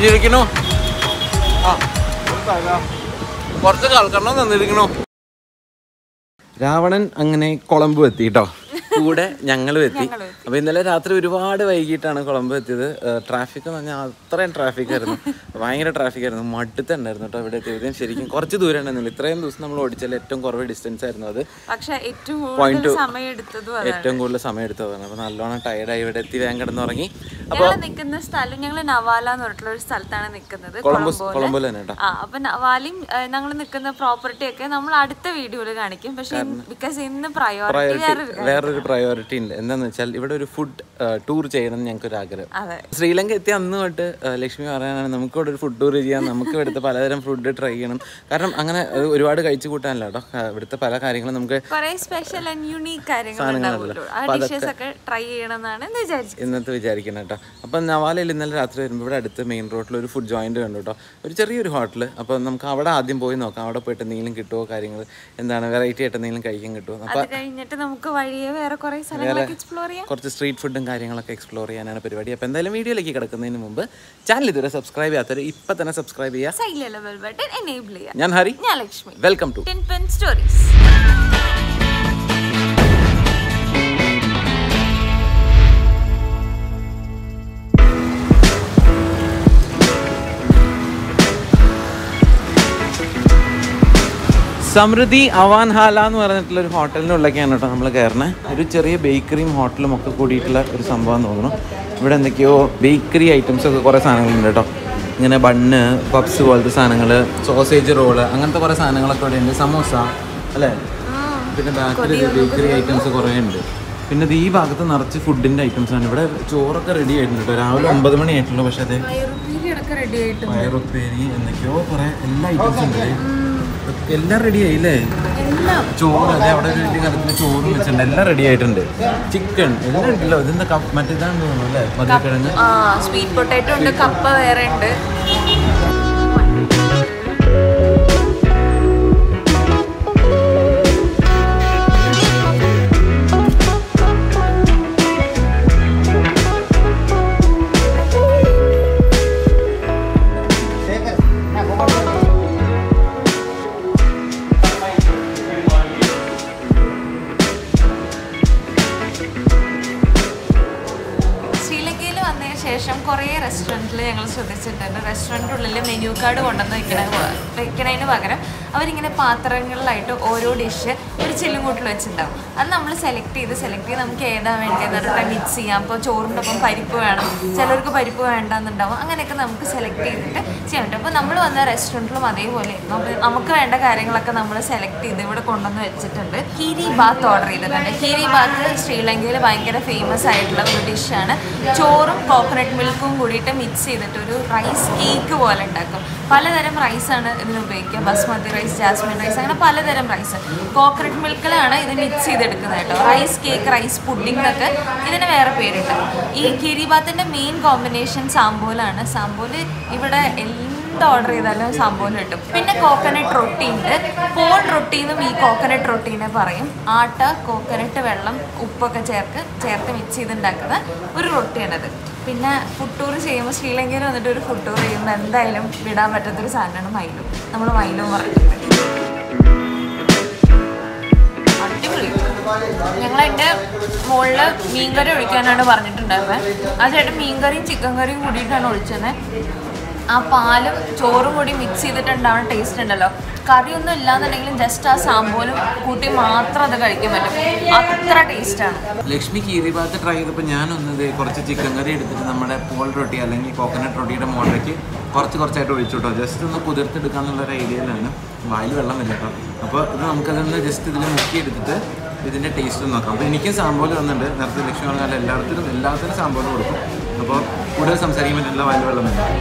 തന്നിരിക്കണു ആ കുറച്ച് കളക്കണം തന്നിരിക്കണു രാവണൻ അങ്ങനെ കൊളംബ് എത്തി കേട്ടോ കൂടെ ഞങ്ങളും എത്തി അപ്പൊ ഇന്നലെ രാത്രി ഒരുപാട് വൈകിട്ടാണ് കൊളംബ് എത്തിയത് ട്രാഫിക് എന്ന് പറഞ്ഞാൽ അത്രയും ട്രാഫിക് ആയിരുന്നു ഭയങ്കര ട്രാഫിക് ആയിരുന്നു മടുത്തുണ്ടായിരുന്നു കേട്ടോ ഇവിടെ എത്തിയതും ശരിക്കും കുറച്ച് ദൂരം ഉണ്ടായിരുന്നില്ല ഇത്രയും ദിവസം നമ്മൾ ഓടിച്ചാൽ ഏറ്റവും കുറവ് ഡിസ്റ്റൻസ് ആയിരുന്നു അത് പക്ഷെ ഏറ്റവും Point കൂടുതൽ to- സമയം എടുത്തതും അതാണ് ഏറ്റവും കൂടുതൽ സമയം എടുത്തതാണ് അപ്പൊ നല്ലോണം ടയർഡായി ഇവിടെ എത്തി വേഗം കിടന്നുറങ്ങി അപ്പൊ ഞങ്ങൾ നിൽക്കുന്ന സ്ഥലം ഞങ്ങൾ നവാല എന്ന് പറഞ്ഞിട്ടുള്ള ഒരു സ്ഥലത്താണ് നിൽക്കുന്നത് കൊളംബസ് കൊളംബോയില്. കൊളംബോയിൽ തന്നെ കേട്ടോ ആ അപ്പൊ നവാലിയും ഞങ്ങൾ നിൽക്കുന്ന പ്രോപ്പർട്ടി ഒക്കെ നമ്മൾ അടുത്ത വീഡിയോയിൽ കാണിക്കും പക്ഷെ ബിക്കോസ് ഇന്ന് പ്രയോറിറ്റി വേറെ വേറൊരു പ്രയോറിറ്റി ഉണ്ട് എന്താന്ന് വെച്ചാൽ ഇവിടെ ഒരു ഫുഡ് ടൂർ ചെയ്യണം എന്ന് ഞങ്ങൾക്ക് ഒരു ആഗ്രഹം അതെ ശ്രീലങ്ക എത്തി അന്ന് തൊട്ട് ആ, ലക്ഷ്മി പറയാനാണ് നമുക്ക് ഇവിടെ ഒരു ഫുഡ് ടൂർ ചെയ്യാം നമുക്ക് ഇവിടുത്തെ പലതരം ഫുഡ് ട്രൈ ചെയ്യണം കാരണം അങ്ങനെ അത് ഒരുപാട് കഴിച്ചു കൂട്ടാനല്ല കേട്ടോ ആ, ഇവിടുത്തെ പല കാര്യങ്ങളും നമുക്ക് കുറെ സ്പെഷ്യൽ ആൻഡ് യുണീക്ക് കാര്യങ്ങൾ ഉണ്ടാവുമല്ലോ ആ ഡിഷസ് ഒക്കെ ട്രൈ ചെയ്യണം എന്നാണ് എന്ന് വിചാരിച്ചത് ഇന്നത്തെ വിചാരിക്കണം കേട്ടോ അപ്പം നവാലയിൽ ഇന്നലെ രാത്രി വരുമ്പോൾ ഇവിടെ അടുത്ത് മെയിൻ റോഡിൽ ഒരു ഫുഡ് ജോയിന്റ് കണ്ടു കേട്ടോ ഒരു ചെറിയൊരു ഹോട്ടൽ അപ്പോൾ നമുക്ക് അവിടെ ആദ്യം പോയി നോക്കാം അവിടെ പോയിട്ട് എന്തെങ്കിലും കിട്ടുമോ കാര്യങ്ങൾ എന്താണ് വെറൈറ്റി ആയിട്ട് എന്തെങ്കിലും കഴിക്കാൻ കിട്ടുമോ അപ്പോൾ അത് കഴിഞ്ഞിട്ട് നമുക്ക് വഴിയെ വേറെ കുറെ സ്ഥലങ്ങളൊക്കെ എക്സ്പ്ലോർ ചെയ്യാം കുറച്ച് സ്ട്രീറ്റ് ഫുഡും കാര്യങ്ങളൊക്കെ എക്സ്പ്ലോർ ചെയ്യാനാണ് പരിപാടി അപ്പോൾ എന്തായാലും വീഡിയോയിലേക്ക് കിടക്കുന്നതിന് മുമ്പ് ചാനൽ ഇതുവരെ സബ്സ്ക്രൈബ് ചെയ്യാത്തവർ ഇപ്പം തന്നെ സബ്സ്ക്രൈബ് ചെയ്യുക സൈഡിലെ ലെവൽ ബട്ടൺ എനേബിൾ ചെയ്യാം ഞാൻ ഹരി ഞാൻ Lakshmi welcome to ten pen stories Samriddhi അവാൻ ഹാല എന്ന് പറഞ്ഞിട്ടുള്ള ഒരു ഹോട്ടലിൻ്റെ ഉള്ളിലേക്കാണ് കേട്ടോ നമ്മൾ കയറണേ ഒരു ചെറിയ ബേക്കറിയും ഹോട്ടലും ഒക്കെ കൂടിയിട്ടുള്ള ഒരു സംഭവം തോന്നുന്നു ഇവിടെ എന്തൊക്കെയോ ബേക്കറി ഐറ്റംസ് ഒക്കെ കുറേ സാധനങ്ങളുണ്ട് കേട്ടോ ഇങ്ങനെ ബണ്ണ് പപ്സ് പോലത്തെ സാധനങ്ങൾ സോസേജ് റോള് അങ്ങനത്തെ കുറേ സാധനങ്ങളൊക്കെ ഇവിടെ ഉണ്ട് സമോസ അല്ലേ പിന്നെ ബാക്കിൽ ബേക്കറി ഐറ്റംസ് കുറേ ഉണ്ട് പിന്നെ ഇത് ഈ ഭാഗത്ത് നിറച്ച് ഫുഡിൻ്റെ ഐറ്റംസ് ആണ് ഇവിടെ ചോറൊക്കെ റെഡി ആയിട്ടുണ്ട് കേട്ടോ രാവിലെ ഒമ്പത് മണി ആയിട്ടുള്ളൂ പക്ഷേ അത് പയറുപ്പേരിയൊക്കെ റെഡി ആയിട്ട് പയറുപ്പേരി എന്തൊക്കെയോ കുറേ എല്ലാ ഐറ്റംസും ഉണ്ട് എല്ലാം റെഡി ആയില്ലേ എല്ലാം ചോറ് അതെ അവിടെ ഒരു വലിയ കലത്തിൽ ചോറും വെച്ചിട്ടുണ്ട് എല്ലാം റെഡി ആയിട്ടുണ്ട് ചിക്കൻ എല്ലാം ഉണ്ടല്ലോ ഇതിന്റെ കപ്പ് മറ്റേതാണെന്ന് തോന്നുന്നു അല്ലേ മധുരക്കിഴങ്ങ് ആ സ്വീറ്റ് പൊട്ടാറ്റോ ഉണ്ട് കപ്പ വേറെ ഉണ്ട് ശ്രീലങ്കയിൽ വന്നതിന് ശേഷം കുറേ റെസ്റ്റോറൻറ്റിൽ ഞങ്ങൾ ശ്രദ്ധിച്ചിട്ടുണ്ട് റെസ്റ്റോറൻറ്റിനുള്ളിൽ മെനു കാർഡ് കൊണ്ടുവന്ന് വെക്കണ വെക്കണതിന് പകരം അവരിങ്ങനെ പാത്രങ്ങളിലായിട്ട് ഓരോ ഡിഷ് ഒരു ചില്ലുകൂട്ടിൽ വെച്ചിട്ടുണ്ടാവും അത് നമ്മൾ സെലക്ട് ചെയ്ത് സെലക്ട് ചെയ്ത് നമുക്ക് ഏതാ വേണ്ടതെന്ന് പറഞ്ഞിട്ട് മിക്സ് ചെയ്യാം അപ്പോൾ ചോറിൻ്റെ ഒപ്പം പരിപ്പ് വേണം ചിലർക്ക് പരിപ്പ് വേണ്ടെന്നുണ്ടാവും അങ്ങനെയൊക്കെ നമുക്ക് സെലക്ട് ചെയ്തിട്ട് ചെയ്യാൻ പറ്റും അപ്പോൾ നമ്മൾ വന്ന റെസ്റ്റോറൻറ്റിലും അതേപോലെ നമുക്ക് നമുക്ക് വേണ്ട കാര്യങ്ങളൊക്കെ നമ്മൾ സെലക്ട് ചെയ്ത് ഇവിടെ കൊണ്ടുവന്ന് വെച്ചിട്ടുണ്ട് കീരി ബാത്ത് ഓർഡർ ചെയ്തിട്ടുണ്ട് കീരി ബാത്ത് ശ്രീലങ്കയിൽ ഭയങ്കര ഫേമസ് ആയിട്ടുള്ള ഒരു ഡിഷാണ് ചോറും കോക്കനട്ട് മിൽക്കും കൂടിയിട്ട് മിക്സ് ചെയ്തിട്ട് ഒരു റൈസ് കേക്ക് പോലെ ഉണ്ടാക്കും പലതരം റൈസാണ് ഇതിന് ഉപയോഗിക്കുക ബസ്മതി റൈസ് ജാസ്മിൻ റൈസ് അങ്ങനെ പലതരം റൈസ് കോക്കനട്ട് മിൽക്കിലാണ് ഇത് മിക്സ് ചെയ്തെടുക്കുന്നത് കേട്ടോ റൈസ് കേക്ക് റൈസ് പുഡിംഗ് എന്നൊക്കെ ഇതിന് വേറെ പേരുണ്ട് ഈ കിരിബാത്തിൻ്റെ മെയിൻ കോമ്പിനേഷൻ സാമ്പോലാണ് സാമ്പോല് ഇവിടെ എന്ത് ഓർഡർ ചെയ്താലും സാമ്പോല് കിട്ടും പിന്നെ കോക്കനട്ട് റൊട്ടി ഉണ്ട് പോൺ റൊട്ടി എന്നും ഈ കോക്കനട്ട് റൊട്ടീനെ പറയും ആട്ട കോക്കനട്ട് വെള്ളം ഉപ്പൊക്കെ ചേർത്ത് ചേർത്ത് മിക്സ് ചെയ്തുണ്ടാക്കുന്ന ഒരു റൊട്ടിയാണത് പിന്നെ ഫുഡ് ടൂർ ചെയ്യുമ്പോൾ ശ്രീലങ്കയിൽ വന്നിട്ട് ഒരു ഫുഡ് ടൂർ ചെയ്യുമ്പോൾ എന്തായാലും വിടാൻ പറ്റാത്തൊരു സാധനമാണ് മൈലു നമ്മൾ മൈലു പറഞ്ഞിട്ടുണ്ട് അടിപൊളി ഞങ്ങളതിൻ്റെ മുകളിൽ മീൻകറി ഒഴിക്കാനാണ് പറഞ്ഞിട്ടുണ്ടായിരുന്നത് ആ ചേട്ടൻ മീൻകറിയും ചിക്കൻ കറിയും കൂടിയിട്ടാണ് ഒഴിച്ചത് ആ പാലും ചോറും കൂടി മിക്സ് ചെയ്തിട്ടുണ്ടാവുന്ന ടേസ്റ്റ് ഉണ്ടല്ലോ കറിയൊന്നും ഇല്ലാന്നുണ്ടെങ്കിലും ജസ്റ്റ് ആ സാമ്പോലും കൂട്ടി മാത്രം അത് കഴിക്കാൻ പറ്റും അത്ര ടേസ്റ്റാണ് ലക്ഷ്മി കീറി ഭാഗത്ത് ട്രൈ ചെയ്തപ്പോൾ ഞാനൊന്നത് കുറച്ച് ചിക്കൻ കറി എടുത്തിട്ട് നമ്മുടെ പോൾ റൊട്ടി അല്ലെങ്കിൽ കോക്കനട്ട് റൊട്ടിയുടെ മോളിലേക്ക് കുറച്ച് കുറച്ചായിട്ട് ഒഴിച്ചു കേട്ടോ ജസ്റ്റ് ഒന്ന് കുതിർത്തെടുക്കാന്നുള്ള ഒരു ഐഡിയയിലാണ് വായിൽ വെള്ളം വരും കേട്ടോ അപ്പോൾ ഇത് നമുക്കതൊന്ന് ജസ്റ്റ് ഇതിൽ മുക്കി എടുത്തിട്ട് ഇതിൻ്റെ ടേസ്റ്റ് ഒന്ന് നോക്കാം അപ്പോൾ എനിക്കും സാമ്പാർ തന്നിട്ടുണ്ട് നേരത്തെ ലക്ഷ്മി പറഞ്ഞാൽ എല്ലായിടത്തിലും എല്ലാത്തിനും സാമ്പാർ കൊടുക്കും അപ്പോൾ കൂടുതൽ സംസാരിക്കാൻ പറ്റില്ല വായിൽ വെള്ളം വരും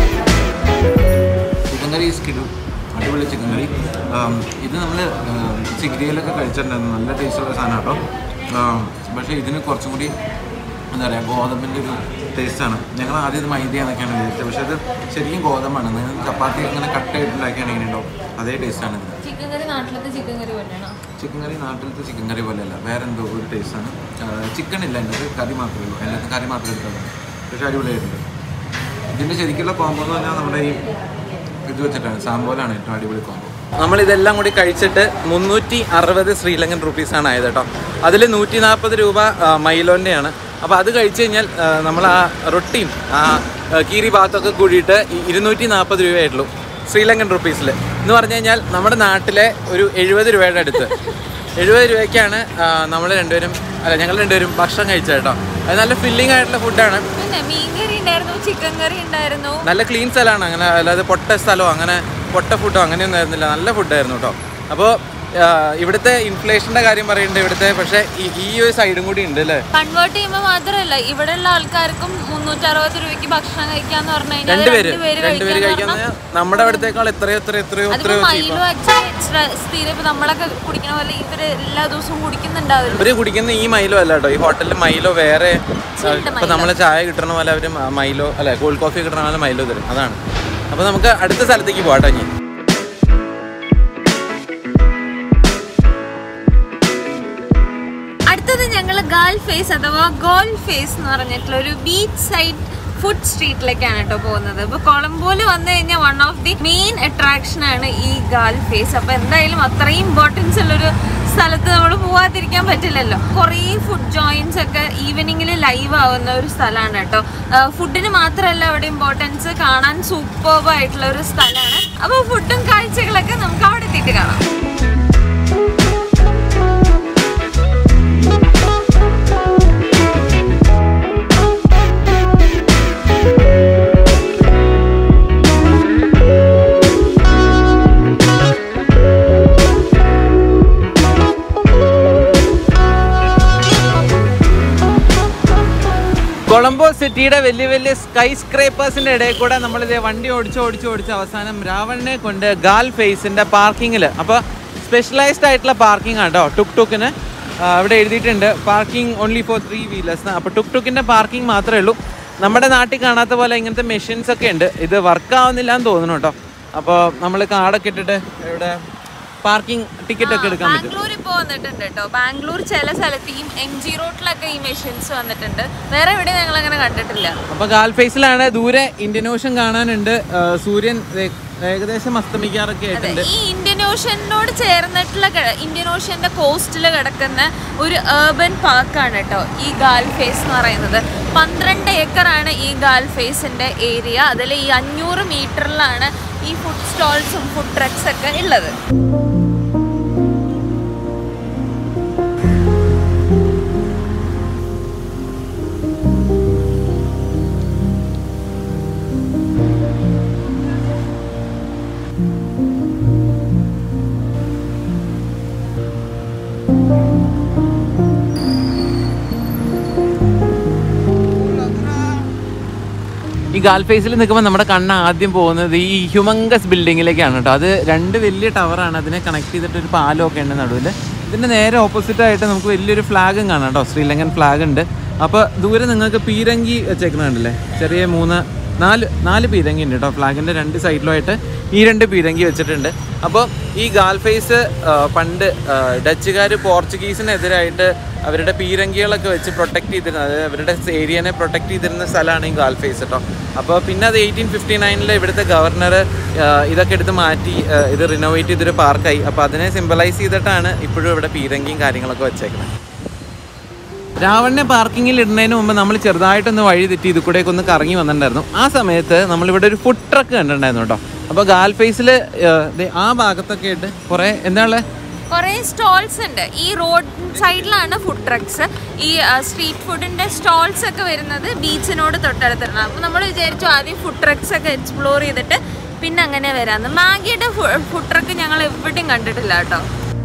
ചിക്കൻ കറി ഈസ് കിടും അടിപൊളി ചിക്കൻ കറി ആം, ഇത് നമ്മൾ ചിഗ്രിയിലൊക്കെ കഴിച്ചിട്ടുണ്ടായിരുന്നു നല്ല ടേസ്റ്റുള്ള സാധനം കേട്ടോ ആം, പക്ഷേ ഇതിന് കുറച്ചും കൂടി എന്താ പറയുക ഗോതമ്പിൻ്റെ ഒരു ടേസ്റ്റാണ് ഞങ്ങൾ ആദ്യം ഇത് മൈദ എന്നൊക്കെയാണ് വിചാരിച്ചത് പക്ഷേ ഇത് ശരിക്കും ഗോതമ്പാണ് നിങ്ങൾ ചപ്പാത്തി ഇങ്ങനെ കട്ടായിട്ടുണ്ടാക്കിയാണ് ഇങ്ങനെ ഉണ്ടാവും അതേ ടേസ്റ്റാണ് ഇത് ചിക്കൻ കറി നാട്ടിലത്തെ ചിക്കൻ കറി പോലെയാണോ ചിക്കൻ കറി നാട്ടിലത്തെ ചിക്കൻ കറി പോലെയല്ല വേറെ എന്തോ ഒരു ടേസ്റ്റാണ് ചിക്കൻ ഇല്ല എൻ്റെ കറി മാത്രമേ ഉള്ളൂ അതിനകത്ത് കറി മാത്രമേ എടുത്തുള്ളൂ പക്ഷേ അടിപൊളിയായിട്ടുണ്ട് ഇതിന്റെ ശരിക്കുള്ള കോംബോ എന്ന് പറഞ്ഞാൽ നമ്മുടെ ഈ ഇത് വെച്ചിട്ടാണ് സാമ്പോലാണ് ഏറ്റവും അടിപൊളി കോംബോ നമ്മൾ ഇതെല്ലാം കൂടി കഴിച്ചിട്ട് മുന്നൂറ്റി അറുപത് ശ്രീലങ്കൻ റുപ്പീസാണ് ആയത് കേട്ടോ അതിൽ നൂറ്റി നാൽപ്പത് രൂപ ആ, മൈലോൻ്റെയാണ് അപ്പോൾ അത് കഴിച്ച് കഴിഞ്ഞാൽ ആ, നമ്മൾ ആ റൊട്ടിയും ആ ആ, കീരി ഭാഗത്തൊക്കെ കൂടിയിട്ട് ഈ ഇരുന്നൂറ്റി നാൽപ്പത് രൂപയായിട്ടുള്ളൂ ശ്രീലങ്കൻ റുപ്പീസിൽ എന്ന് പറഞ്ഞു കഴിഞ്ഞാൽ നമ്മുടെ നാട്ടിലെ ഒരു എഴുപത് രൂപയുടെ അടുത്ത് എഴുപത് രൂപയ്ക്കാണ് നമ്മൾ രണ്ടുപേരും അല്ല ഞങ്ങൾ രണ്ടുപേരും ഭക്ഷണം കഴിച്ചത് കേട്ടോ അത് നല്ല ഫില്ലിംഗ് ആയിട്ടുള്ള ഫുഡാണ് പിന്നെ മീൻകറി ഉണ്ടായിരുന്നു ചിക്കൻ കറി ഉണ്ടായിരുന്നു നല്ല ക്ലീൻ സ്ഥലമാണ് അങ്ങനെ അല്ലാതെ പൊട്ട സ്ഥലമോ അങ്ങനെ പൊട്ട ഫുഡോ അങ്ങനെയൊന്നും ആയിരുന്നില്ല നല്ല ഫുഡായിരുന്നു കേട്ടോ അപ്പോൾ ഇവിടുത്തെ ഇൻഫ്ലേഷൻ്റെ കാര്യം പറയുന്നുണ്ട് ഇവിടുത്തെ പക്ഷേ ഈ ഈ ഒരു സൈഡും കൂടി ഉണ്ട് അല്ലേ കൺവേർട്ട് ചെയ്യുമ്പോൾ മാത്രമല്ല ഇവിടെയുള്ള ആൾക്കാർക്കും മുന്നൂറ്ററുപത് രൂപയ്ക്ക് ഭക്ഷണം കഴിക്കാന്ന് പറഞ്ഞു കഴിഞ്ഞാൽ രണ്ടുപേര് രണ്ടുപേര് രണ്ടുപേര് കഴിക്കാന്ന് കഴിക്കാൻ നമ്മുടെ അവിടത്തേക്കാൾ എത്രയോ എത്രയോ എത്രയോ അതിപ്പോ എത്രയോ മയിലും ആക്ച്വലി സ്ഥിരം ഇപ്പൊ നമ്മളൊക്കെ കുടിക്കണ പോലെ ഇവര് എല്ലാ ദിവസവും കുടിക്കുന്നുണ്ടാവില്ല ഇവര് കുടിക്കുന്ന ഈ മൈലോ അല്ല കേട്ടോ ഈ ഹോട്ടലിൽ മൈലോ വേറെ ഇപ്പൊ നമ്മളെ ചായ കിട്ടണ പോലെ അവര് മ- മൈലോ അല്ല കോൾഡ് കോഫി കിട്ടണ പോലെ മൈലോ തരും അതാണ് അപ്പൊ നമുക്ക് അടുത്ത സ്ഥലത്തേക്ക് പോകാട്ടോ ഇനി അടുത്തത് ഞങ്ങൾ ഗാൽ ഫേസ് അഥവാ ഗോൾ ഫേസ് എന്ന് പറഞ്ഞിട്ടുള്ള ഒരു ബീച്ച് സൈഡ് ഫുഡ് സ്ട്രീറ്റിലേക്കാണ് കേട്ടോ പോകുന്നത് ഇപ്പൊ കൊളംബോയിൽ വന്നു കഴിഞ്ഞാൽ one of the main attraction ആണ് ഈ ഗാൽ ഫേസ് അപ്പൊ എന്തായാലും അത്രയും ഇമ്പോർട്ടൻസ് ഉള്ളൊരു സ്ഥലത്ത് നമ്മൾ പോവാതിരിക്കാൻ പറ്റില്ലല്ലോ കുറേ ഫുഡ് ജോയിൻസ് ഒക്കെ ഈവനിങ്ങിൽ ലൈവ് ആവുന്ന ഒരു സ്ഥലമാണ് കേട്ടോ ഫുഡിന് മാത്രമല്ല അവിടെ ഇമ്പോർട്ടൻസ് കാണാൻ സൂപ്പർബ് ആയിട്ടുള്ള ഒരു സ്ഥലമാണ് അപ്പോൾ ഫുഡും കാഴ്ചകളൊക്കെ നമുക്ക് അവിടെ എത്തിയിട്ട് കാണാം കൊളംബോ സിറ്റിയുടെ വലിയ വലിയ സ്കൈ സ്ക്രേപ്പേഴ്സിന്റെ ഇടയിൽ കൂടെ നമ്മൾ ഇതേ വണ്ടി ഓടിച്ച് ഓടിച്ച് ഓടിച്ച് അവസാനം രാവണിനെ കൊണ്ട് ഗാൽ ഫേസിന്റെ പാർക്കിങ്ങിൽ അപ്പോൾ സ്പെഷ്യലൈസ്ഡ് ആയിട്ടുള്ള പാർക്കിംഗ് ആണ് കേട്ടോ ടുക് ടുക്കിന് ഇവിടെ എഴുതിയിട്ടുണ്ട് parking only for three wheelers അപ്പോൾ ടുക് ടുക്കിന്റെ പാർക്കിംഗ് മാത്രമേ ഉള്ളൂ നമ്മുടെ നാട്ടിൽ കാണാത്ത പോലെ ഇങ്ങനത്തെ മെഷീൻസ് ഒക്കെ ഉണ്ട് ഇത് വർക്ക് ആവുന്നില്ല എന്ന് തോന്നുന്നു കേട്ടോ അപ്പോൾ നമ്മൾ കാർഡൊക്കെ ഇട്ടിട്ട് ഇവിടെ പാർക്കിംഗ് ടിക്കറ്റ് ഒക്കെ എടുക്കാൻ പറ്റും ബാംഗ്ലൂർ ഇപ്പോൾ വന്നിട്ടുണ്ട് കേട്ടോ ബാംഗ്ലൂർ ചില സ്ഥലത്ത് ഈ എം ജി റോഡിലൊക്കെ ഈ മെഷീൻസ് വന്നിട്ടുണ്ട് വേറെ എവിടെ ഞങ്ങൾ അങ്ങനെ കണ്ടിട്ടില്ല അപ്പൊ ഗാൽഫേസിലാണ് ദൂരെ ഇന്ത്യൻ ഓഷൻ കാണാനുണ്ട് ആ, സൂര്യൻ ദേ ഏകദേശം അസ്തമിക്കാറൊക്കെ അതെ ആയിട്ടുണ്ട് ഈ ഇന്ത്യൻ ഓഷ്യനോട് ചേർന്നിട്ടുള്ള കിട- ഇന്ത്യൻ ഓഷ്യന്റെ കോസ്റ്റിൽ കിടക്കുന്ന ഒരു ഏർബൻ പാർക്കാണ് കേട്ടോ ഈ ഗാൽ ഫേസ് എന്ന് പറയുന്നത് പന്ത്രണ്ട് ഏക്കറാണ് ഈ ഗാൽ ഫേസിന്റെ ഏരിയ അതിൽ ഈ അഞ്ഞൂറ് മീറ്ററിലാണ് ഈ ഫുഡ് സ്റ്റോൾസും ഫുഡ് ട്രക്സ് ഒക്കെ ഉള്ളത് ഈ ഗാൽഫേസിൽ നിൽക്കുമ്പോൾ നമ്മുടെ കണ്ണ് ആദ്യം പോകുന്നത് ഈ ഹ്യൂമങ്കസ് ബിൽഡിങ്ങിലേക്കാണ് കേട്ടോ അത് രണ്ട് വലിയ ടവറാണ് അതിനെ കണക്ട് ചെയ്തിട്ട് ഒരു പാലമൊക്കെ ഉണ്ട് നടുവിൽ ഇതിൻ്റെ നേരെ ഓപ്പോസിറ്റ് ആയിട്ട് നമുക്ക് വലിയൊരു ഫ്ലാഗും കാണാം കേട്ടോ ശ്രീലങ്കൻ ഫ്ലാഗ് ഉണ്ട് അപ്പോൾ ദൂരെ നിങ്ങൾക്ക് പീരങ്കി വെച്ചേക്കണുണ്ടല്ലേ ചെറിയ മൂന്ന് നാല് നാല് പീരങ്കി ഉണ്ട് കേട്ടോ ഫ്ലാഗിൻ്റെ രണ്ട് സൈഡിലുമായിട്ട് ഈ രണ്ട് പീരങ്കി വെച്ചിട്ടുണ്ട് അപ്പോൾ ഈ ഗാൽഫേസ് ആ, പണ്ട് ഡച്ചുകാർ പോർച്ചുഗീസിനെതിരായിട്ട് അവരുടെ പീരങ്കികളൊക്കെ വെച്ച് പ്രൊട്ടക്ട് ചെയ്തിരുന്ന അതായത് അവരുടെ ഏരിയനെ പ്രൊട്ടക്ട് ചെയ്തിരുന്ന സ്ഥലമാണ് ഈ ഗാൽഫേസ് കേട്ടോ അപ്പോൾ പിന്നെ അത് എയ്റ്റീൻ ഫിഫ്റ്റി നയനിൽ ഇവിടുത്തെ ഗവർണർ ഇതൊക്കെ എടുത്ത് മാറ്റി ആ, ഇത് റിനോവേറ്റ് ചെയ്തൊരു പാർക്കായി അപ്പോൾ അതിനെ സിമ്പലൈസ് ചെയ്തിട്ടാണ് ഇപ്പോഴും ഇവിടെ പീരങ്കിയും കാര്യങ്ങളൊക്കെ വെച്ചേക്കുന്നത് രാവണനെ പാർക്കിങ്ങിൽ ഇടുന്നതിന് മുമ്പ് നമ്മൾ ചെറുതായിട്ടൊന്ന് വഴി തെറ്റി ഇത് കൂടെയൊക്കെ ഒന്ന് കറങ്ങി വന്നിട്ടുണ്ടായിരുന്നു ആ സമയത്ത് നമ്മളിവിടെ ഒരു ഫുഡ് ട്രക്ക് കണ്ടിട്ടുണ്ടായിരുന്നു കേട്ടോ അപ്പോൾ ഗാൽഫേസിൽ ആ ഭാഗത്തൊക്കെ ആയിട്ട് കുറേ എന്താണ് കുറേ സ്റ്റോൾസ് ഉണ്ട് ഈ റോഡ് സൈഡിലാണ് ഫുഡ് ട്രക്സ് ഈ സ്ട്രീറ്റ് ഫുഡിന്റെ സ്റ്റോൾസ് ഒക്കെ വരുന്നത് ബീച്ചിനോട് തൊട്ടടുത്താണ് അപ്പോൾ നമ്മൾ വിചാരിച്ചു ആദ്യം ഫുഡ് ട്രക്സ് ഒക്കെ എക്സ്പ്ലോർ ചെയ്തിട്ട് പിന്നെ അങ്ങനെ വരാമെന്ന് മാഗിയുടെ ഫുഡ് ട്രക്ക് ഞങ്ങൾ എവിടെയും കണ്ടിട്ടില്ല കേട്ടോ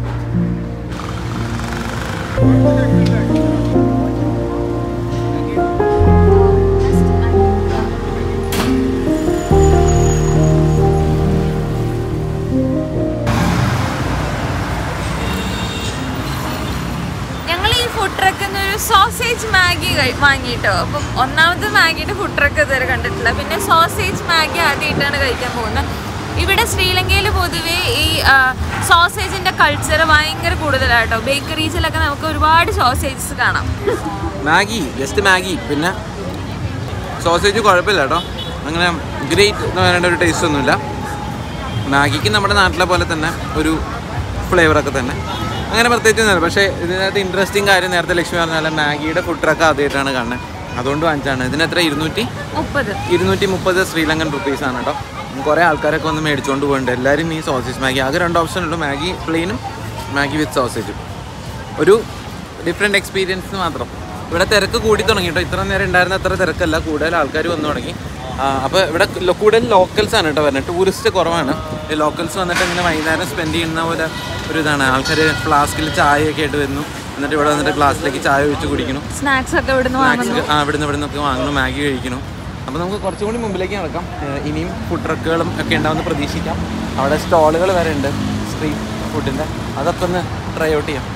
ഞങ്ങൾ ഈ ഫുഡ് ട്രക്ക് ഒരു സോസേജ് മാഗി വാങ്ങിയിട്ടോ അപ്പം ഒന്നാമത്തെ മാഗിയുടെ ഫുഡ് ട്രക്ക് ഇതുവരെ കണ്ടിട്ടില്ല പിന്നെ സോസേജ് മാഗി ആദ്യമായിട്ടാണ് കഴിക്കാൻ പോകുന്നത് ഇവിടെ ശ്രീലങ്കയിൽ പൊതുവേ ഈ സോസേജിന്റെ കൾച്ചർ ഭയങ്കര കൂടുതലാട്ടോ ബേക്കറീസിലൊക്കെ നമുക്ക് ഒരുപാട് സോസേജസ് കാണാം മാഗി ജസ്റ്റ് മാഗി പിന്നെ സോസേജ് കുഴപ്പമില്ല കേട്ടോ അങ്ങനെ ഗ്രേറ്റ് എന്ന് പറയേണ്ട ഒരു ടേസ്റ്റ് ഒന്നുമില്ല മാഗിക്ക് നമ്മുടെ നാട്ടിലെ പോലെ തന്നെ ഒരു ഫ്ലേവറൊക്കെ തന്നെ അങ്ങനെ പ്രത്യേകിച്ച് ഒന്നുമില്ല പക്ഷേ ഇതിനകത്ത് ഇൻട്രസ്റ്റിംഗ് കാര്യം നേരത്തെ ലക്ഷ്മി പറഞ്ഞാൽ മാഗിയുടെ ഫുഡ് ട്രക്ക് ആദ്യമായിട്ടാണ് കാണുന്നത് അതുകൊണ്ട് വാങ്ങിച്ചാണ് ഇതിനെത്ര ഇരുന്നൂറ്റി മുപ്പത് ഇരുന്നൂറ്റി മുപ്പത് ശ്രീലങ്കൻ റുപ്പീസ് ആണ് കേട്ടോ കുറേ ആൾക്കാരൊക്കെ ഒന്ന് മേടിച്ചുകൊണ്ട് പോകുന്നുണ്ട് എല്ലാവരും ഈ സോസേജ് മാഗി ആകെ രണ്ട് ഓപ്ഷൻ ഉള്ളൂ മാഗി പ്ലെയിനും മാഗി വിത്ത് സോസേജും ഒരു ഡിഫറെൻറ്റ് എക്സ്പീരിയൻസ് മാത്രം ഇവിടെ തിരക്ക് കൂടി തുടങ്ങി കേട്ടോ ഇത്ര നേരം ഉണ്ടായിരുന്ന അത്ര തിരക്കല്ല കൂടുതൽ ആൾക്കാർ വന്നു തുടങ്ങി അപ്പോൾ ഇവിടെ ലോ- കൂടുതൽ ലോക്കൽസ് ആണ് കേട്ടോ വരുന്നത് ടൂറിസ്റ്റ് കുറവാണ് ഈ ലോക്കൽസ് വന്നിട്ട് ഇങ്ങനെ വൈകുന്നേരം സ്പെൻഡ് ചെയ്യുന്ന പോലെ ഒരു ഇതാണ് ആൾക്കാർ ഫ്ലാസ്കിൽ ചായയൊക്കെ ആയിട്ട് വരുന്നു എന്നിട്ട് ഇവിടെ വന്നിട്ട് ഗ്ലാസ്സിലേക്ക് ചായ ഒഴിച്ച് കുടിക്കണം സ്നാക്സ് ഒക്കെ ഇവിടുന്ന് വാങ്ങുന്നു സ്നാക്സ് ആ ഇവിടുന്ന് ഇവിടുന്ന് ഒക്കെ വാങ്ങണം മാഗി കഴിക്കണം അപ്പോൾ നമുക്ക് കുറച്ചും കൂടി മുമ്പിലേക്ക് നടക്കാം ഏഹ് ഇനിയും ഫുഡ് ട്രക്കുകളും ഒക്കെ ഉണ്ടാവുമെന്ന് പ്രതീക്ഷിക്കാം അവിടെ സ്റ്റാളുകൾ വരെ ഉണ്ട് സ്ട്രീറ്റ് ഫുഡിൻ്റെ അതൊക്കെ ഒന്ന് ട്രൈ ഔട്ട് ചെയ്യാം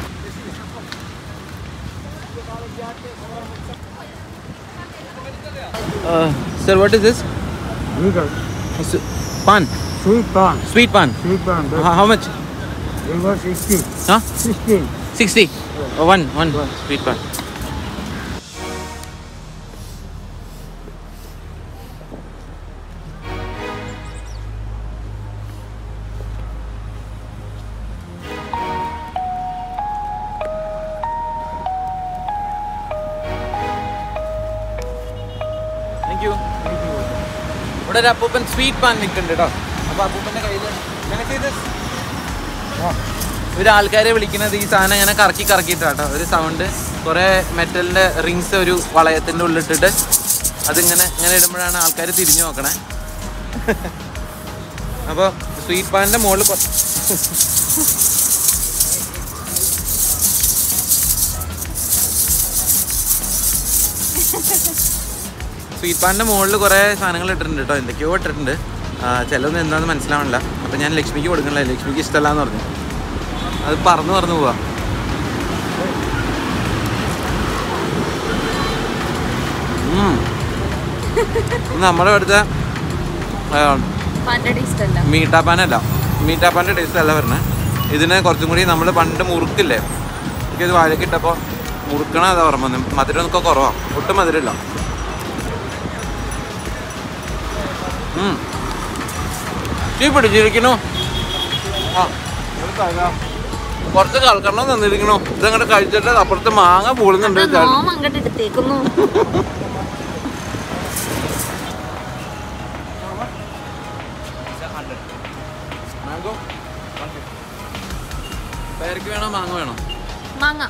sir what is this Noodles. പാൻ Sweet corn. സ്വീറ്റ് പാൻ Sweet corn. But how much it was 16. ആ 16. സിക്സ്റ്റി വൺ വൺ സ്വീറ്റ് പാൻ താങ്ക് യു ഇവിടെ ഒരു അപ്പൂപ്പൻ സ്വീറ്റ് പാൻ നിൽക്കുന്നുണ്ട് കേട്ടോ അപ്പോൾ അപ്പൂപ്പൻ്റെ കയ്യിൽ ഒരു ആൾക്കാരെ വിളിക്കുന്നത് ഈ സാധനം ഇങ്ങനെ കറക്കി കറക്കിയിട്ടാട്ടോ ഒരു സൗണ്ട് കുറേ മെറ്റലിൻ്റെ റിങ്സ് ഒരു വളയത്തിൻ്റെ ഉള്ളിട്ടിട്ട് അതിങ്ങനെ ഇങ്ങനെ ഇടുമ്പോഴാണ് ആൾക്കാർ തിരിഞ്ഞു നോക്കണേ അപ്പോൾ സ്വീറ്റ് പാനിൻ്റെ മുകളിൽ സ്വീറ്റ് പാനിൻ്റെ മുകളിൽ കുറേ സാധനങ്ങൾ ഇട്ടിട്ടുണ്ട് കേട്ടോ എന്തൊക്കെയോ ഇട്ടിട്ടുണ്ട് ആ, ചിലതൊന്നും എന്താണെന്ന് മനസ്സിലാവണില്ല അപ്പം ഞാൻ ലക്ഷ്മിക്ക് കൊടുക്കണില്ല ലക്ഷ്മിക്ക് ഇഷ്ടമല്ല എന്ന് പറഞ്ഞു അത് പറന്ന് പറന്ന് പോവാ ഉം. ഇത് നമ്മുടെ ഇവിടുത്തെ പാൻ്റെ ടേസ്റ്റ് അല്ല മീട്ടാപ്പാനല്ല മീട്ടാപ്പാൻ്റെ ടേസ്റ്റ് അല്ല പറഞ്ഞത് ഇതിന് കുറച്ചും കൂടി നമ്മൾ പണ്ട് മുറുക്കില്ലേ എനിക്കിത് വാഴയ്ക്ക് ഇട്ടപ്പോൾ മുറുക്കണ അതാ ഓർമ്മ വന്നത് മധുരം ഒക്കെ കുറവാണ് ഒട്ടും മധുരമില്ല ഉം. ചീ പിടിച്ചിരിക്കണു ആ ഒരു തല. കുറച്ച് കളക്കണം തന്നിരിക്കണു ഇതങ്ങോട്ട് കഴിച്ചിട്ട് അപ്പുറത്ത് മാങ്ങ പൂളുന്നുണ്ട് ചേട്ടൻ. നോം അങ്ങോട്ട് എടുത്തേക്കുന്നു മാംഗോ പേരയ്ക്ക് വേണോ മാങ്ങ വേണോ മാങ്ങ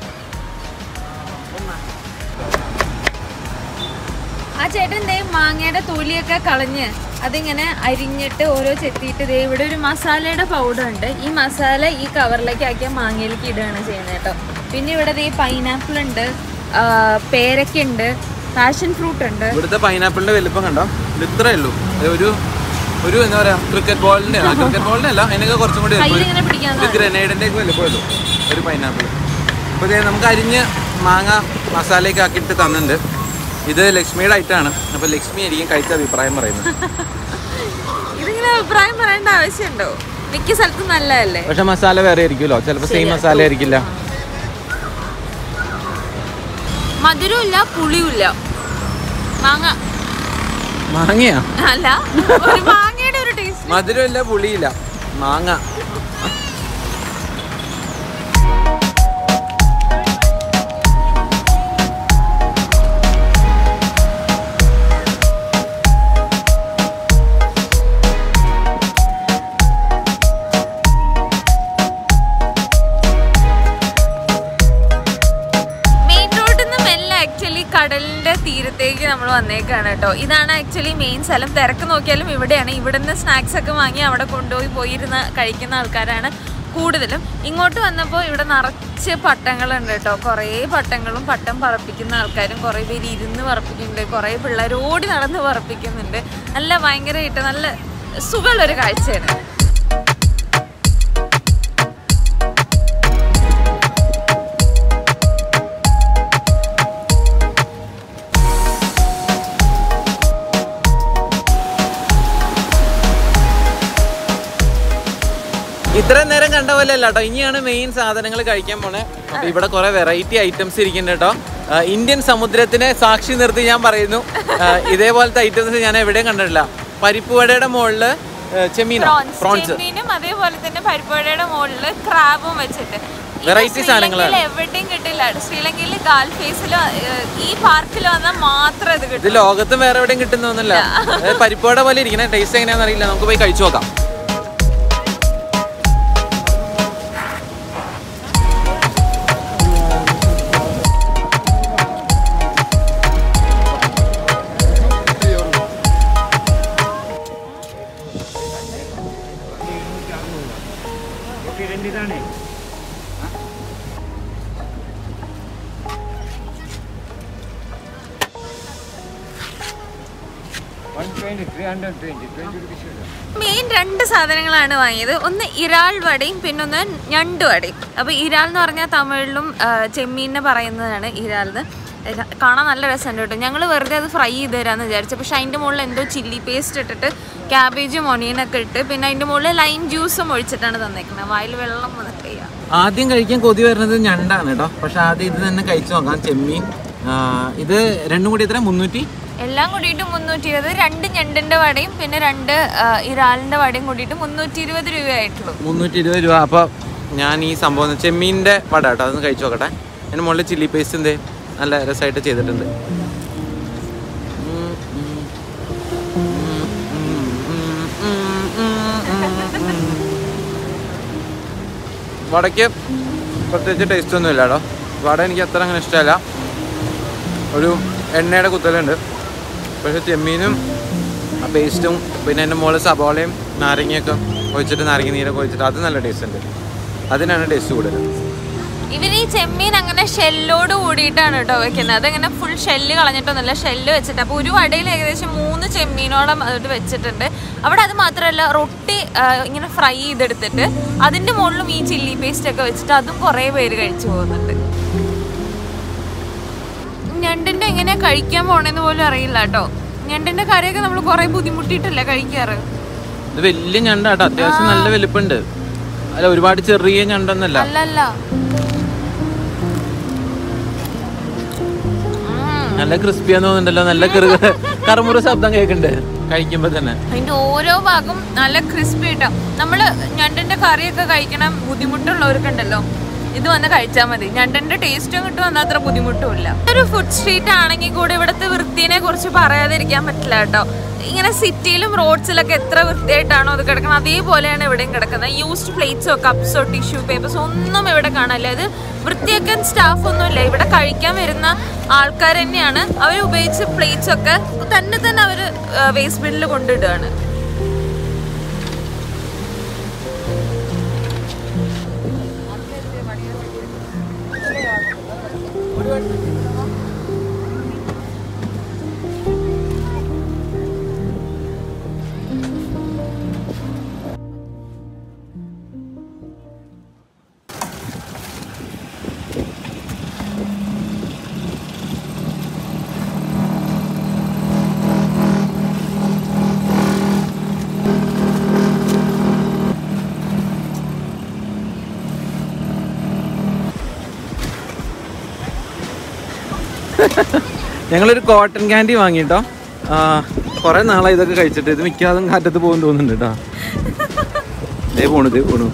ആ ചേട്ടൻ ദേ മാങ്ങയുടെ തൊലിയൊക്കെ കളഞ്ഞ് അതിങ്ങനെ അരിഞ്ഞിട്ട് ഓരോ ചെത്തിയിട്ട് ദേ ഇവിടെ ഒരു മസാലയുടെ പൗഡർ ഉണ്ട് ഈ മസാല ഈ കവറിലേക്ക് ആക്കിയ മാങ്ങയിലേക്ക് ഇടുകയാണ് ചെയ്യുന്നത് കേട്ടോ പിന്നെ ഇവിടെ ദേ പൈനാപ്പിൾ ഉണ്ട് ആ, പേരയ്ക്ക ഉണ്ട് പാഷൻ ഫ്രൂട്ട് ഉണ്ട് ഇവിടുത്തെ പൈനാപ്പിളിന്റെ വലിപ്പം കണ്ടോ ഇത് ഇത്രേ ഉള്ളൂ ഇത് ഒരു ഒരു എന്താ പറയാ ക്രിക്കറ്റ് ബോളിന്റെ ക്രിക്കറ്റ് ബോളിന്റെ അല്ല അതിനൊക്കെ കുറച്ചും കൂടി വലിപ്പം. കയ്യിൽ ഇങ്ങനെ പിടിക്കാൻ ഒരു ഗ്രനേഡിന്റെ ഒക്കെ വലിപ്പം ഉള്ളൂ ഒരു പൈനാപ്പിൾ അപ്പോൾ ഇത് നമുക്ക് അരിഞ്ഞ് മാങ്ങ മസാലയൊക്കെ ആക്കിയിട്ട് തന്നിട്ടുണ്ട് ഇത് ലക്ഷ്മിയുടെ ഐറ്റാണ് അപ്പോൾ ലക്ഷ്മി ആയിരിക്കും കഴിച്ച അഭിപ്രായം പറയുന്നത് ഇതിങ്ങനെ അഭിപ്രായം പറയേണ്ട ആവശ്യമുണ്ടോ മിക്ക സ്ഥലത്തും നല്ലതല്ലേ പക്ഷെ മസാല വേറെ ആയിരിക്കുമല്ലോ ചിലപ്പോൾ സെയിം മസാല ആയിരിക്കില്ല മധുരമില്ല പുളിയുമില്ല മാങ്ങ മാങ്ങയാ അല്ല ഒരു മാങ്ങയുടെ ഒരു ടേസ്റ്റ് മധുരമില്ല പുളിയില്ല മാങ്ങ മെയിൻ റോഡിൽ നിന്ന് മെല്ലെ ആക്ച്വലി കടലിന്റെ തീരത്തേക്ക് നമ്മൾ വന്നേക്കാണ് കേട്ടോ ഇതാണ് ആക്ച്വലി മെയിൻ സ്ഥലം തിരക്ക് നോക്കിയാലും ഇവിടെയാണ് ഇവിടുന്ന് സ്നാക്സ് ഒക്കെ വാങ്ങി അവിടെ കൊണ്ടുപോയി പോയിരുന്ന് കഴിക്കുന്ന ആൾക്കാരാണ് കൂടുതലും ഇങ്ങോട്ട് വന്നപ്പോൾ ഇവിടെ നിറച്ച് പട്ടങ്ങളുണ്ട് കേട്ടോ കുറേ പട്ടങ്ങളും പട്ടം പറപ്പിക്കുന്ന ആൾക്കാരും കുറേ പേര് ഇരുന്ന് പറപ്പിക്കുന്നുണ്ട് കുറേ പിള്ളേർ ഓടി നടന്ന് പറപ്പിക്കുന്നുണ്ട് നല്ല ഭയങ്കരമായിട്ട് നല്ല സുഖമുള്ളൊരു കാഴ്ചയാണ് ഇത്രയും നേരം കണ്ട പോലെ അല്ല കേട്ടോ ഇനിയാണ് മെയിൻ സാധനങ്ങൾ കഴിക്കാൻ പോണേ അപ്പൊ ഇവിടെ കുറെ വെറൈറ്റി ഐറ്റംസ് ഇരിക്കുന്നുണ്ട് കേട്ടോ ആ, ഇന്ത്യൻ സമുദ്രത്തിനെ സാക്ഷി നിർത്തി ഞാൻ പറയുന്നു ആ, ഇതേപോലത്തെ ഐറ്റംസ് ഞാൻ എവിടെയും കണ്ടിട്ടില്ല പരിപ്പുവടയുടെ മുകളിൽ ചെമ്മീനോ പ്രോൺസ് പ്രോൺസ് ചെമ്മീനും അതേപോലെ തന്നെ പരിപ്പുവടയുടെ മുകളിൽ ക്രാബും വെച്ചിട്ട് ഇത് Variety സാധനങ്ങളാണ്. ശ്രീലങ്കയിൽ എവിടെയും കിട്ടില്ല ശ്രീലങ്കയിൽ ഗാൽ ഫേസിൽ ഈ പാർക്കിൽ വന്നാൽ മാത്രം ഇത് ഇത് കിട്ടും ലോകത്തും വേറെ എവിടെയും കിട്ടുന്നൊന്നുമില്ല പരിപ്പുവട പോലെ ഇരിക്കണേ ടേസ്റ്റ് എങ്ങനെയാണെന്ന് അറിയില്ല നമുക്ക് പോയി കഴിച്ചു നോക്കാം Oke, ini tadi. One twenty, three hundred twenty, twenty rupees. Main രണ്ട് സാധനങ്ങളാണ് വാങ്ങിയത് ഒന്ന് ഇറാൾ വടയും പിന്നെ ഒന്ന് ഞണ്ട് വടയും അപ്പോൾ ഇറാൾ എന്ന് പറഞ്ഞാൽ തമിഴിലും ആ, ചെമ്മീനിനെ പറയുന്നതാണ് ഇറാൾ എന്ന് ര- കാണാൻ നല്ല രസമുണ്ട് കേട്ടോ ഞങ്ങൾ വെറുതെ അത് ഫ്രൈ ചെയ്ത് തരാമെന്ന് വിചാരിച്ചു പക്ഷെ അതിൻ്റെ മുകളിൽ എന്തോ ചില്ലി പേസ്റ്റ് ഇട്ടിട്ട് ക്യാബേജും ഒണിയനൊക്കെ ഇട്ട് പിന്നെ അതിൻ്റെ മുകളിൽ ലൈം ജ്യൂസും ഒഴിച്ചിട്ടാണ് തന്നേക്കുന്നത് വായിൽ വെള്ളം വന്നിട്ട് ചെയ്യാം ആദ്യം കഴിക്കാൻ കൊതി വരുന്നത് ഞണ്ടാണ് കേട്ടോ പക്ഷെ ആദ്യം ഇത് തന്നെ കഴിച്ചു നോക്കാം ചെമ്മീൻ ആ, ഇത് രണ്ടും കൂടി എത്ര മുന്നൂറ്റി എല്ലാം കൂടിയിട്ട് മുന്നൂറ്റി ഇരുപത് രണ്ട് ഞണ്ടിൻ്റെ വടയും പിന്നെ രണ്ട് ആ, ഇറാലിൻ്റെ വടയും കൂടിയിട്ട് മുന്നൂറ്റി ഇരുപത് രൂപയായിട്ടുള്ളൂ മുന്നൂറ്റി ഇരുപത് രൂപ അപ്പോൾ ഞാൻ ഈ സംഭവം ചെമ്മീൻ്റെ വട കേട്ടോ അതൊന്ന് കഴിച്ചു നോക്കട്ടെ അതിന് മുകളിൽ ചില്ലി പേസ്റ്റ് എന്തേ നല്ല രസമായിട്ട് ചെയ്തിട്ടുണ്ട് വടയ്ക്ക് പ്രത്യേകിച്ച് ടേസ്റ്റ് ഒന്നും ഇല്ല കേട്ടോ വട എനിക്ക് അത്ര അങ്ങനെ ഇഷ്ടമല്ല ഒരു എണ്ണയുടെ കുത്തലുണ്ട് പക്ഷെ ചെമ്മീനും ആ പേസ്റ്റും പിന്നെ എൻ്റെ മുകളിൽ സബോളയും നാരങ്ങയൊക്കെ ഒഴിച്ചിട്ട് നാരങ്ങ നീരൊക്കെ ഒഴിച്ചിട്ട് അത് നല്ല ടേസ്റ്റ് ഉണ്ട് അതിനാണ് ടേസ്റ്റ് കൂടുതൽ ഇവര് ഈ ചെമ്മീൻ അങ്ങനെ ഷെല്ലോട് കൂടിയിട്ടാണ് കേട്ടോ വെക്കുന്നത് അതങ്ങനെ ഫുൾ ഷെല്ല് കളഞ്ഞിട്ടൊന്നുമല്ല ഷെല്ല് വെച്ചിട്ട് അപ്പോൾ ഒരു വടയിൽ ഏകദേശം മൂന്ന് ചെമ്മീനോളം അത് വെച്ചിട്ടുണ്ട് അവിടെ അത് മാത്രമല്ല റൊട്ടി ആ, ഇങ്ങനെ ഫ്രൈ ചെയ്തെടുത്തിട്ട് അതിൻ്റെ മുകളിലും ഈ ചില്ലി പേസ്റ്റ് ഒക്കെ വെച്ചിട്ട് അതും കുറേ പേര് കഴിച്ചു പോകുന്നുണ്ട് ഞണ്ടിൻ്റെ എങ്ങനെയാ കഴിക്കാൻ പോണേന്ന് പോലും അറിയില്ല കേട്ടോ ഞണ്ടിൻ്റെ കറിയൊക്കെ നമ്മൾ കുറേ ബുദ്ധിമുട്ടിയിട്ടല്ലേ കഴിക്കാറ് ഇത് വലിയ ഞണ്ടാട്ടോ അത്യാവശ്യം നല്ല വലിപ്പമുണ്ട് അല്ല ഒരുപാട് ചെറിയ ഞണ്ടൊന്നല്ല അല്ലല്ല ഉം. നല്ല ക്രിസ്പിയാന്ന് തോന്നുന്നുണ്ടല്ലോ നല്ല കെറു കറുമുറ ശബ്ദം കേൾക്കുന്നുണ്ട് കഴിക്കുമ്പോ തന്നെ അതിന്റെ ഓരോ ഭാഗം നല്ല ക്രിസ്പി ആയിട്ടാ നമ്മള് ഞണ്ടിന്റെ കറിയൊക്കെ കഴിക്കണം ബുദ്ധിമുട്ടുള്ളവർക്കുണ്ടല്ലോ ഇത് വന്ന് കഴിച്ചാൽ മതി ഞണ്ടിന്റെ ടേസ്റ്റും കിട്ടും എന്നാൽ അത്ര ബുദ്ധിമുട്ടുമില്ല ഒരു ഫുഡ് സ്ട്രീറ്റ് ആണെങ്കിൽ കൂടി ഇവിടുത്തെ വൃത്തിനെ കുറിച്ച് പറയാതിരിക്കാൻ പറ്റില്ല കേട്ടോ ഇങ്ങനെ സിറ്റിയിലും റോഡ്സിലൊക്കെ എത്ര വൃത്തിയായിട്ടാണോ അത് കിടക്കുന്നത് അതേപോലെയാണ് ഇവിടെയും കിടക്കുന്നത് യൂസ്ഡ് പ്ലേറ്റ്സോ കപ്സോ ടിഷ്യൂ പേപ്പേഴ്സോ ഒന്നും ഇവിടെ കാണാനില്ല ഇത് വൃത്തിയാക്കാൻ സ്റ്റാഫ് ഒന്നുമില്ല ഇവിടെ കഴിക്കാൻ വരുന്ന ആൾക്കാർ തന്നെയാണ് അവർ ഉപയോഗിച്ച പ്ലേറ്റ്സ് ഒക്കെ തന്നെ തന്നെ അവർ വേസ്റ്റ് ബിന്നിൽ കൊണ്ടിടുകയാണ് ഞങ്ങളൊരു കോട്ടൺ ക്യാൻഡി വാങ്ങിട്ടോ കുറെ നാളായി ഇതൊക്കെ കഴിച്ചിട്ട് ഇത് മിക്കവാറും കാറ്റത്ത് പോകും തോന്നുന്നുണ്ട് കേട്ടോ ദേ പോണു ദേ പോണു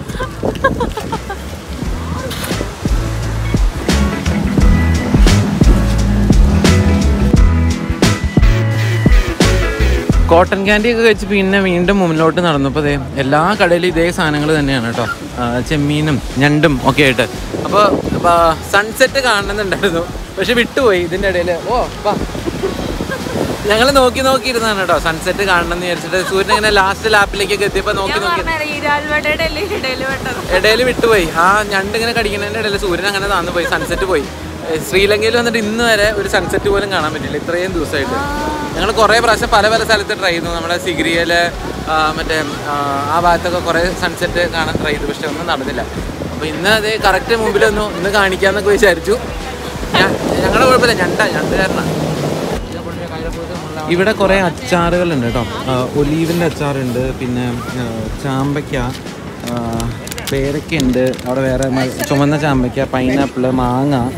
കോട്ടൺ ക്യാൻഡി ഒക്കെ കഴിച്ച് പിന്നെ വീണ്ടും മുന്നിലോട്ട് നടന്നപ്പോൾ ദേ എല്ലാ കടയിലും ഇതേ സാധനങ്ങൾ തന്നെയാണ് കേട്ടോ ആ, ചെമ്മീനും ഞണ്ടും ഒക്കെ ആയിട്ട് അപ്പോൾ സൺസെറ്റ് കാണുന്നുണ്ടായിരുന്നു പക്ഷെ വിട്ടുപോയി ഇതിൻ്റെ ഇടയിൽ ഓ വാ ഞങ്ങൾ നോക്കി നോക്കി ഇരുന്നാണ് കേട്ടോ സൺസെറ്റ് കാണണം എന്ന് വിചാരിച്ചിട്ട് സൂര്യൻ ഇങ്ങനെ ലാസ്റ്റ് ലാപ്പിലേക്കൊക്കെ എത്തിയപ്പോൾ നോക്കി ഞാൻ നോക്കി പറഞ്ഞ ഈരാൽവടയുടെ അല്ലേ ഇടയിൽ പെട്ടത് ഇടയിൽ വിട്ടുപോയി ആ ഞണ്ട് ഇങ്ങനെ കടിക്കുന്നതിൻ്റെ ഇടയിൽ സൂര്യൻ അങ്ങനെ താന്നു പോയി സൺസെറ്റ് പോയി ഏ, ശ്രീലങ്കയിൽ വന്നിട്ട് ഇന്ന് വരെ ഒരു സൺസെറ്റ് പോലും കാണാൻ പറ്റില്ല ഇത്രയും ദിവസമായിട്ട് ഞങ്ങൾ കുറേ പ്രാവശ്യം പല പല സ്ഥലത്ത് ട്രൈ ചെയ്തു നമ്മുടെ സിഗിരിയയിൽ മറ്റേ ആ, ആ ഭാഗത്തൊക്കെ കുറേ സൺസെറ്റ് കാണാൻ ട്രൈ ചെയ്തു പക്ഷെ ഒന്നും നടന്നില്ല അപ്പോൾ ഇന്ന് അത് കറക്റ്റ് മുമ്പിലൊന്നു ഇന്ന് കാണിക്കാന്നൊക്കെ വിചാരിച്ചു ഞങ്ങളുടെ കുഴപ്പമില്ല ഞണ്ട ഞണ്ടുകാരനാണ് ഇവിടെ കുറേ അച്ചാറുകളുണ്ട് കേട്ടോ ഒലീവിൻ്റെ അച്ചാറുണ്ട് പിന്നെ ആ, ചാമ്പയ്ക്ക ആ, പേരയ്ക്ക ഉണ്ട് അവിടെ വേറെ മ- ചുമന്ന ചാമ്പയ്ക്ക പൈനാപ്പിൾ മാങ്ങ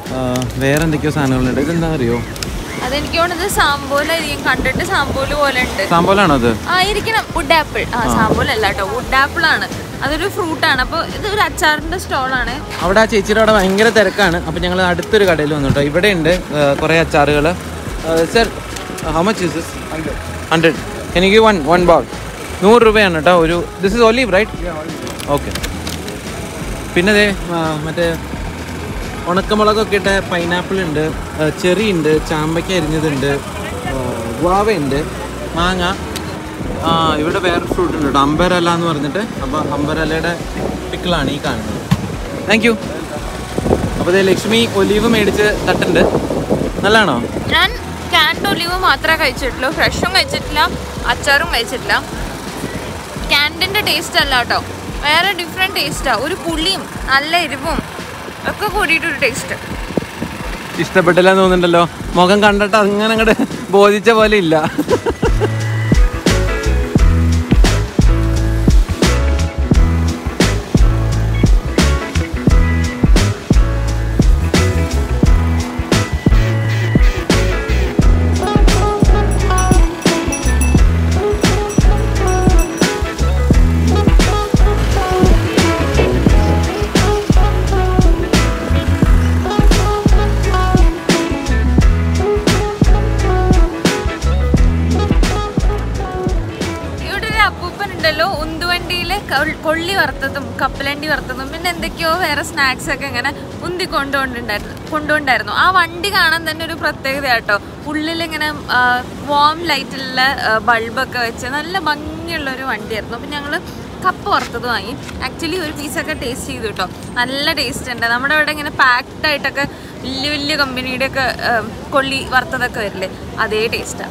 ആ, വേറെ എന്തൊക്കെയോ സാധനങ്ങളുണ്ട് ഇതെന്താ അറിയോ അതെനിക്ക് തോന്നുന്നത് സാമ്പോലായിരിക്കും കണ്ടിട്ട് സാമ്പോല് പോലെ ഉണ്ട് സാമ്പോലാണോ അത് ആയിരിക്കണം വുഡ് ആപ്പിൾ ആ സാമ്പോലല്ല കേട്ടോ വുഡ് ആപ്പിൾ ആണ് അതൊരു ഫ്രൂട്ട് ആണ് അപ്പോൾ ഇത് ഒരു അച്ചാറിന്റെ സ്റ്റോളാണ് അവിടെ ആ ചേച്ചിയുടെ അവിടെ ഭയങ്കര തിരക്കാണ് അപ്പോൾ ഞങ്ങൾ അടുത്തൊരു കടയിൽ വന്നു കേട്ടോ ഇവിടെ ഉണ്ട് കുറേ അച്ചാറുകൾ sir how much is this hundred എനിക്ക് വൺ വൺ ബാൾ നൂറ് രൂപയാണ് കേട്ടോ ഒരു this is olive right okay പിന്നെ ദേ ആ, മറ്റേ ഉണക്കമുളകൊക്കെ ഇട്ട പൈനാപ്പിൾ ഉണ്ട് ചെറി ഉണ്ട് ചാമ്പയ്ക്ക അരിഞ്ഞതുണ്ട് ഗുവാവ ഉണ്ട് മാങ്ങ ആ ഇവിടെ വേറെ ഫ്രൂട്ട് ഉണ്ട് കേട്ടോ അമ്പരല എന്ന് പറഞ്ഞിട്ട് അപ്പോൾ അമ്പരലയുടെ പിക്കിളാണ് ഈ കാണുന്നത് താങ്ക് യു അപ്പോൾ ഇതേ ലക്ഷ്മി ഒലീവ് മേടിച്ച് തട്ടുണ്ട് നല്ലതാണോ ഞാൻ ക്യാൻഡ് ഒലിവ് മാത്രമേ കഴിച്ചിട്ടുള്ളൂ ഫ്രഷും കഴിച്ചിട്ടില്ല അച്ചാറും കഴിച്ചിട്ടില്ല ക്യാൻഡിൻ്റെ ടേസ്റ്റ് അല്ല കേട്ടോ വേറെ ഡിഫറെൻറ്റ് ടേസ്റ്റാണ് ഒരു പുളിയും നല്ല എരിവും ഒക്കെ കൂടിയിട്ടൊരു ടേസ്റ്റ് ഇഷ്ടപ്പെട്ടില്ല എന്ന് തോന്നുന്നുണ്ടല്ലോ മുഖം കണ്ടിട്ട് അങ്ങനെ അങ്ങോട്ട് ബോധിച്ച പോലെ ഇല്ല ഇവിടെ ഒരു അപ്പൂപ്പൻ ഉണ്ടല്ലോ ഉന്തുവണ്ടിയിൽ കൊള്ളി വറുത്തതും കപ്പലണ്ടി വറുത്തതും പിന്നെ എന്തൊക്കെയോ വേറെ സ്നാക്സ് ഒക്കെ ഇങ്ങനെ ഉന്തി കൊണ്ടുകൊണ്ടുണ്ടായിരുന്നു കൊണ്ടുകൊണ്ടായിരുന്നു ആ വണ്ടി കാണാൻ തന്നെ ഒരു പ്രത്യേകത കേട്ടോ ഉള്ളിൽ ഇങ്ങനെ വാം ലൈറ്റിലുള്ള ബൾബൊക്കെ വെച്ച് നല്ല ഭംഗിയുള്ള ഒരു വണ്ടിയായിരുന്നു അപ്പം ഞങ്ങൾ കപ്പ് വറുത്തത് വാങ്ങി ആക്ച്വലി ഒരു പീസൊക്കെ ടേസ്റ്റ് ചെയ്തു കേട്ടോ നല്ല ടേസ്റ്റ് ഉണ്ട് നമ്മുടെ ഇവിടെ ഇങ്ങനെ പാക്ഡ് ആയിട്ടൊക്കെ വലിയ വലിയ കമ്പനിയുടെ ഒക്കെ കൊള്ളി വറുത്തതൊക്കെ വരില്ലേ അതേ ടേസ്റ്റാണ്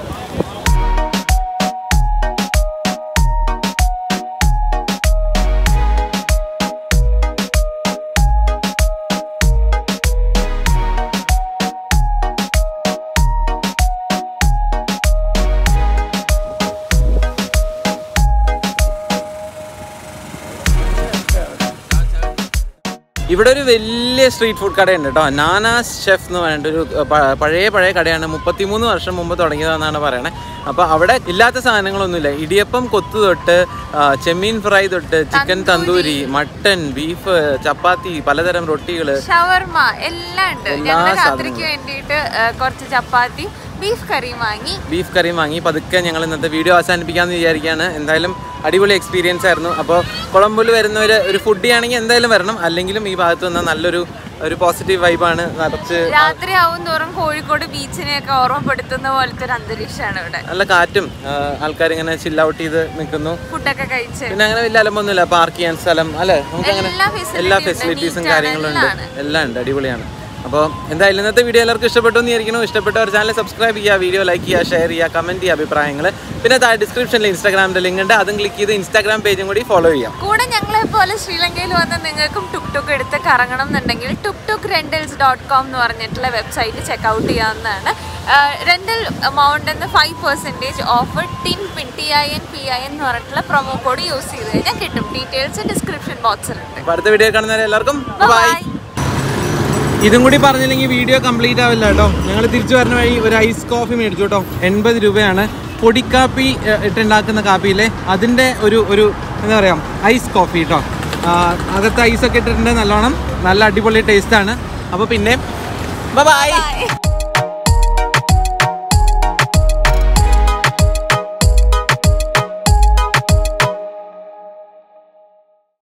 ഇവിടെ ഒരു വലിയ സ്ട്രീറ്റ് ഫുഡ് കടയുണ്ട് കേട്ടോ നാനാസ് ഷെഫ് എന്ന് പറഞ്ഞിട്ട് ഒരു പ- പഴയ പഴയ കടയാണ് മുപ്പത്തിമൂന്ന് വർഷം മുമ്പ് തുടങ്ങിയതെന്നാണ് പറയണത് അപ്പോൾ അവിടെ ഇല്ലാത്ത സാധനങ്ങളൊന്നുമില്ല ഇടിയപ്പം കൊത്തു തൊട്ട് ആ, ചെമ്മീൻ ഫ്രൈ തൊട്ട് chicken tandoori mutton beef chapati പലതരം റൊട്ടികൾ ഷവർമ എല്ലാം ഉണ്ട് എല്ലാ ഞങ്ങൾ രാത്രിക്ക് സാധനങ്ങളും. വേണ്ടിയിട്ട് ആ, കുറച്ച് ചപ്പാത്തി ബീഫ് കറിയും വാങ്ങി ബീഫ് കറിയും വാങ്ങി പതുക്കെ ഞങ്ങൾ ഇന്നത്തെ വീഡിയോ അവസാനിപ്പിക്കാമെന്ന് വിചാരിക്കുകയാണ് എന്തായാലും അടിപൊളി എക്സ്പീരിയൻസ് ആയിരുന്നു അപ്പോൾ കൊളംബോയിൽ വരുന്നവർ ഒരു ഫുഡി ആണെങ്കിൽ എന്തായാലും വരണം അല്ലെങ്കിലും ഈ ഭാഗത്ത് വന്നാൽ നല്ലൊരു ഒരു പോസിറ്റീവ് വൈബാണ് നിറച്ച് രാത്രി ആവും തോറും കോഴിക്കോട് ബീച്ചിനെയൊക്കെ ഓർമ്മപ്പെടുത്തുന്ന പോലത്തെ ഒരു അന്തരീക്ഷമാണ് ഇവിടെ നല്ല കാറ്റും ആൾക്കാർ ഇങ്ങനെ ചില്ല ഔട്ട് ചെയ്ത് നിൽക്കുന്നു ഫുഡൊക്കെ കഴിച്ച് പിന്നെ അങ്ങനെ വലിയ അലമ്പൊന്നുമില്ല പാർക്ക് ചെയ്യാൻ സ്ഥലം അല്ലേ നമുക്ക് അങ്ങനെ എല്ലാ facility എല്ലാ ഉണ്ട്, ഫെസിലിറ്റീസും neat ആണ്, കാര്യങ്ങളും ഉണ്ട് എല്ലാം എല്ലാം ഉണ്ട് അടിപൊളിയാണ് അപ്പോൾ എന്തായാലും ഇന്നത്തെ വീഡിയോ എല്ലാവർക്കും ഇഷ്ടപ്പെട്ടു എന്ന് വിചാരിക്കുന്നു ഇഷ്ടപ്പെട്ടവർ ചാനൽ സബ്സ്ക്രൈബ് ചെയ്യുക വീഡിയോ ലൈക്ക് ചെയ്യുക ഷെയർ ചെയ്യുക കമൻറ്റ് ചെയ്യുക അഭിപ്രായങ്ങൾ പിന്നെ താഴെ ഡിസ്ക്രിപ്ഷനിൽ ഇൻസ്റ്റാഗ്രാമിൻ്റെ ലിങ്ക് ഉണ്ട് അതും ക്ലിക്ക് ചെയ്ത് ഇൻസ്റ്റാഗ്രാം പേജും കൂടി ഫോളോ ചെയ്യാം കൂടെ ഞങ്ങളെ പോലെ ശ്രീലങ്കയിൽ വന്ന് നിങ്ങൾക്കും ടുക് ടുക്ക് എടുത്ത് കറങ്ങണം എന്നുണ്ടെങ്കിൽ tuk tuk rentals dot com എന്ന് പറഞ്ഞിട്ടുള്ള വെബ്സൈറ്റ് ചെക്കൗട്ട് ചെയ്യാവുന്നതാണ് റെന്റൽ എമൗണ്ട് എന്ന് five percentage offer tin pin T I N P I N എന്ന് പറഞ്ഞിട്ടുള്ള പ്രൊമോ കോഡ് യൂസ് ചെയ്ത് കഴിഞ്ഞാൽ കിട്ടും ഡീറ്റെയിൽസ് ഡിസ്ക്രിപ്ഷൻ ബോക്സിലുണ്ട് അപ്പോൾ അടുത്ത വീഡിയോ കാണുന്നവരെ എല്ലാവർക്കും ബൈ ബൈ ഇതും കൂടി പറഞ്ഞില്ലെങ്കിൽ വീഡിയോ കംപ്ലീറ്റ് ആവില്ല കേട്ടോ ഞങ്ങൾ തിരിച്ചു വരുന്ന വഴി ഒരു ഐസ് കോഫി മേടിച്ചു കേട്ടോ എൺപത് രൂപയാണ് പൊടിക്കാപ്പി ഏഹ്, ഇട്ടുണ്ടാക്കുന്ന കാപ്പിയിലെ അതിൻ്റെ ഒരു ഒരു എന്താ പറയുക ഐസ് കോഫി കേട്ടോ ആ, അകത്ത് ഐസൊക്കെ ഇട്ടിട്ടുണ്ട് നല്ലോണം നല്ല അടിപൊളി ടേസ്റ്റാണ് അപ്പോൾ പിന്നെ ബൈ ബൈ